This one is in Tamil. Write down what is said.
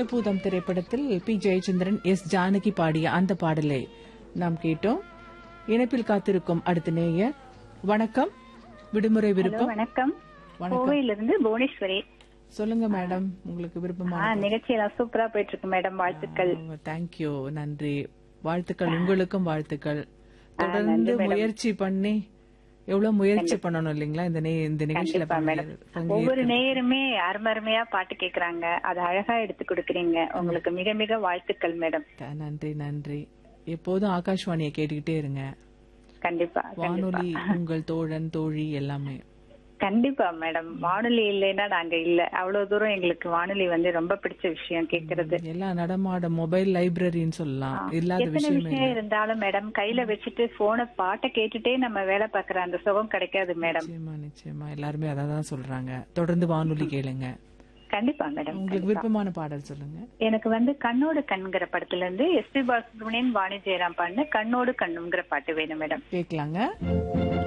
பஞ்சபூதம் திரைப்படத்தில் பி ஜெயச்சந்திரன் எஸ் ஜானகி பாடிய அந்த பாடலை நாம் கேட்டோம் இணைப்பில் காத்திருக்கும் அடுத்த நேயர் வணக்கம் விடுமுறை விருப்பம் வணக்கம் கோவையிலிருந்து புவனேஸ்வரி சொல்லுங்க மேடம் உங்களுக்கு ஆ, விருப்பமான நிகழ்ச்சியெல்லாம் சூப்பரா போயிட்டு இருக்கு மேடம் வாழ்த்துக்கள் தேங்க்யூ நன்றி வாழ்த்துக்கள் உங்களுக்கும் வாழ்த்துக்கள் தொடர்ந்து முயற்சி பண்ணி எவ்வளவு முயற்சி பண்ணணும் இல்லைங்களா இந்த நே- இந்த நிகழ்ச்சியில கண்டிப்பா மேடம் பங்கு- பங்கு- ஒவ்வொரு நேயருமே அருமருமையா பாட்டு கேக்குறாங்க அதை அழகா எடுத்து கொடுக்கறீங்க உங்களுக்கு மிக மிக வாழ்த்துக்கள் மேடம் த- நன்றி நன்றி எப்போதும் ஆகாஷ்வாணியை கேட்டுக்கிட்டே இருங்க கண்டிப்பா வானொலி உங்கள் தோழன் தோழி எல்லாமே கண்டிப்பா மேடம் வானொலி இல்லைன்னா நாங்க இல்ல அவ்வளவு தூரம் எங்களுக்கு வானொலி வந்து ரொம்ப பிடிச்ச விஷயம் கேக்குறது எல்லாம் நடமாட மொபைல் லைப்ரரின்னு சொல்லலாம் இல்லாத எத்தனை விஷயமே விஷயம் இருந்தாலும் மேடம் கையில வச்சுட்டு போன பாட்டை கேட்டுட்டே நம்ம வேலை பாக்குற அந்த சுகம் கிடைக்காது மேடம் நிச்சயமா நிச்சயமா எல்லாருமே அதான் தான் சொல்றாங்க தொடர்ந்து வானொலி கேளுங்க கண்டிப்பா மேடம் உங்களுக்கு விருப்பமான பாடல் சொல்லுங்க எனக்கு வந்து கண்ணோடு கண்ங்கிற படத்துல இருந்து எஸ் பி பாலசுப்ரமணியன் வாணி ஜெயராம் பாடின கண்ணோடு கண்ணுங்கிற பாட்டு வேணும் மேடம் கேட்கலாங்க